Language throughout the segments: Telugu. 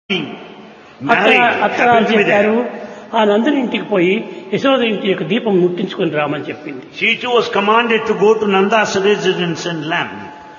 అక్కడ married, అక్కడ happened to be చెప్పారు there. ఆ నందుని ఇంటికి పోయి యశోద ఇంటి యొక్క దీపం ముట్టించుకొని రామని చెప్పింది She too was commanded to go to Nanda's residence and lamp.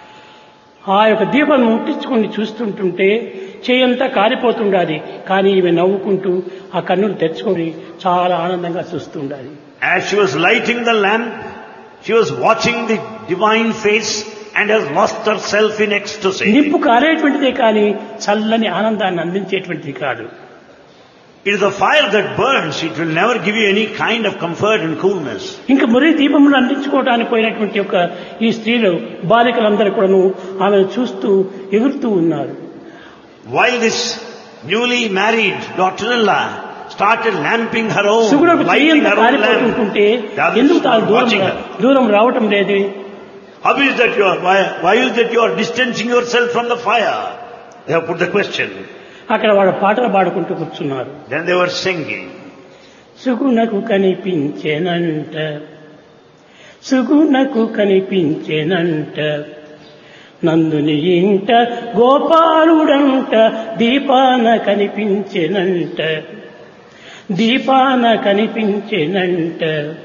ఆ యొక్క దీపం ముట్టించుకొని చూస్తుంటుంటే చేయంతా కారిపోతుండాలి కానీ ఈమె నవ్వుకుంటూ ఆ కన్నులు తెచ్చుకొని చాలా ఆనందంగా చూస్తుండాలి As she was lighting the lamp, she was watching the divine face and has lost herself in ecstasy. నిప్పు కారేటువంటిదే కానీ చల్లని ఆనందాన్ని అందించేటువంటిది కాదు It is the fire that burns. It will never give you any kind of comfort and coolness. ఇంకా మరి దీపములు అందించుకోవడానికి పోయినటువంటి యొక్క ఈ స్త్రీలు బాలికలందరూ కూడాను ఆమెను చూస్తూ ఎగురుతూ ఉన్నారు While this newly married daughter-in-law started lamping her own, సుగుణకు lighting చెయ్యంత her own lamp, కారిపోతుంటుంటే the others ఎందుకు తాను were దూరం watching her. దూరం రావటం లేదు How is that you are, why, why is that you are distancing yourself from the fire? They have put the question. అక్కడ వాళ్ళ పాటలు పాడుకుంటూ కూర్చున్నారు Then they were singing. సుగుణకు కనిపించేనంట సుగుణకు కనిపించేనంట నందుని ఇంట గోపాలుడంట దీపాన కనిపించెనంట దీపాన కనిపించెనంట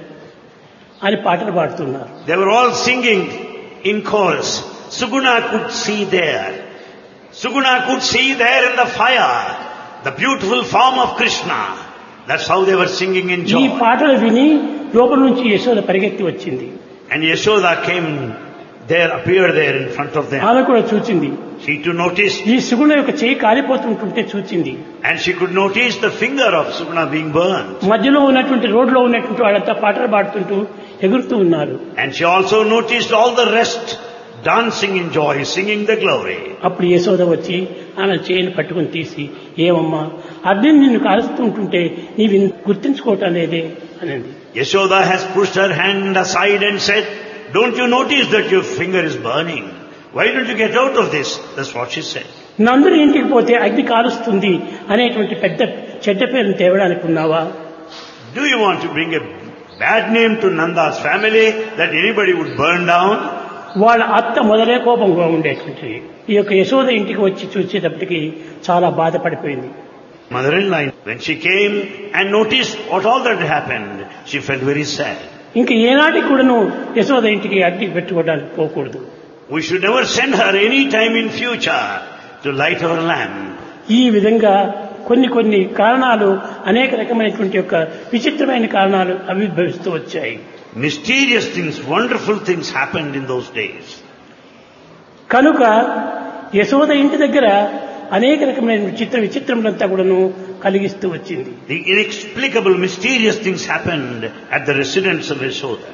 అని పాటలు పాడుతున్నారు They were all singing in chorus. Suguna could see there. Suguna could see there in the fire the beautiful form of Krishna. That's how they were singing in ఈ joy. పాటలు విని లోపల నుంచి యశోద పరిగెత్తి వచ్చింది And Yashoda came there, appeared there in front of them. ఆమె కూడా చూచింది She too noticed, ఈ సుగుణ యొక్క చేయి కాలిపోతుంటుంటే చూచింది and she could notice the finger of Suguna being burned. మధ్యలో ఉన్నటువంటి రోడ్లో ఉన్నటువంటి వాళ్ళంతా పాటలు పాడుతుంటూ ఎగురుతూ ఉన్నారు And she also noticed all the rest dancing in joy, singing the glory. అప్పుడు యశోద వచ్చి ఆమె చేయిని పట్టుకుని తీసి ఏమమ్మా అగ్ని నిన్ను కాలుస్తుంటుంటే నీవి గుర్తించుకోవటం లేదే అనింది Yashoda has pushed her hand aside and said, Don't you notice that your finger is burning? Why don't you get out of this? That's what she said. నందుని ఇంటికి పోతే అగ్ని కాలుస్తుంది అనేటువంటి పెద్ద చెడ్డ పేరును తేవడానికి ఉన్నావా Do you want to bring a bad name to Nanda's family that anybody would burn down? వాళ్ళ అత్త మొదలే కోపంగా ఉండేటువంటి ఈ యొక్క యశోద ఇంటికి వచ్చి చూసేటప్పటికి చాలా బాధపడిపోయింది Mother-in-law, when she came and noticed what all that happened, she felt very sad. ఇంక ఏనాటికి కూడాను యశోద ఇంటికి అగ్ని పెట్టుకోవడానికి పోకూడదు We should never send her any time in future to light our lamp. ఈ విధంగా కొన్ని కొన్ని కారణాలు అనేక రకమైనటువంటి యొక్క విచిత్రమైన కారణాలు ఆవిర్భవిస్తూ వచ్చాయి Mysterious things, wonderful things happened in those days. కనుక యశోద ఇంటి దగ్గర అనేక రకమైన విచిత్ర విచిత్రములంతా కూడాను కలిగిస్తూ వచ్చింది The inexplicable, mysterious things happened at the residence of Yashoda.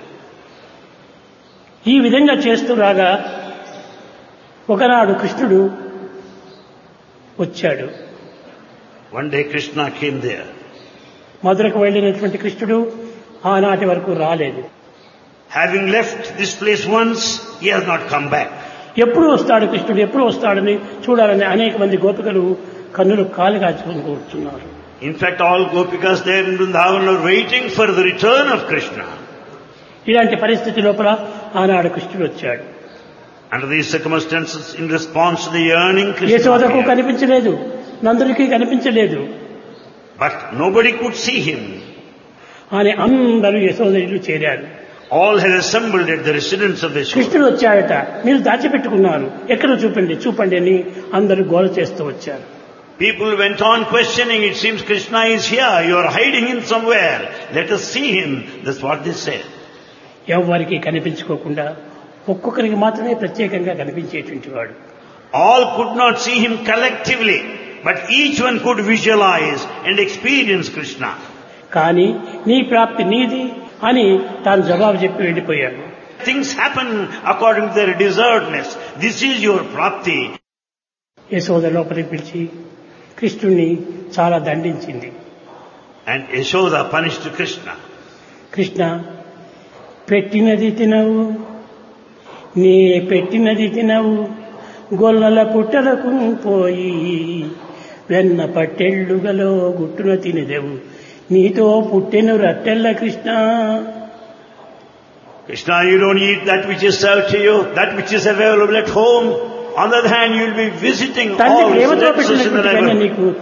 ఈ విధంగా చేస్తూ రాగా ఒకనాడు కృష్ణుడు వచ్చాడు One day Krishna came there. మధురకు వెళ్ళినటువంటి కృష్ణుడు ఆనాటి వరకు రాలేదు Having left this place once, he has not come back. ఎప్పుడు వస్తాడు కృష్ణుడు ఎప్పుడు వస్తాడని చూడాలని అనేక మంది గోపికలు కన్నులు కాలు కాచుకొని కూర్చున్నారు In fact, all gopikas there in Vrindavan are waiting for the return of Krishna. ఇలాంటి పరిస్థితి లోపల ఆనాడు కృష్ణుడు వచ్చాడు Under these circumstances, in response to the yearning, Krishna యశోదకు appeared. కనిపించలేదు నందుడికి కనిపించలేదు But nobody could see him. అని అందరూ యశోద ఇల్లు చేరారు All had assembled at the residence of Yashoda. కృష్ణుడు వచ్చాడట మీరు దాచిపెట్టుకున్నారు ఎక్కడ చూపండి చూపండి అని అందరూ గోల చేస్తూ వచ్చారు People went on questioning, it seems Krishna is here, you are hiding him somewhere, let us see him. That's what they said. ఎవరికి కనిపించుకోకుండా ఒక్కొక్కరికి మాత్రమే ప్రత్యేకంగా కనిపించేటువంటి వాడు All could not see him collectively, but each one could visualize and experience Krishna. కానీ నీ ప్రాప్తి నీది అని తాను జవాబు చెప్పి వెళ్ళిపోయాడు Things happen according to their deservedness. This is your prapti. Yashoda లోపలికి పిలిచి కృష్ణుణ్ణి చాలా దండించింది And Yashoda punished Krishna. Krishna పెట్టినది తినవు నీ పెట్టినది తినవు గొల్లల పుట్టలకు పోయి వెన్న పట్టెళ్ళుగలో గుట్టున తినదెవు నీతో పుట్టెను రట్టెల్ల Krishna Krishna, you don't eat that which is served to you, that which is available at home. On the other hand, you will be visiting తండ్రి all ప్రేమతో relatives in the పెట్టినటువంటి వెన్న neighborhood. నీకు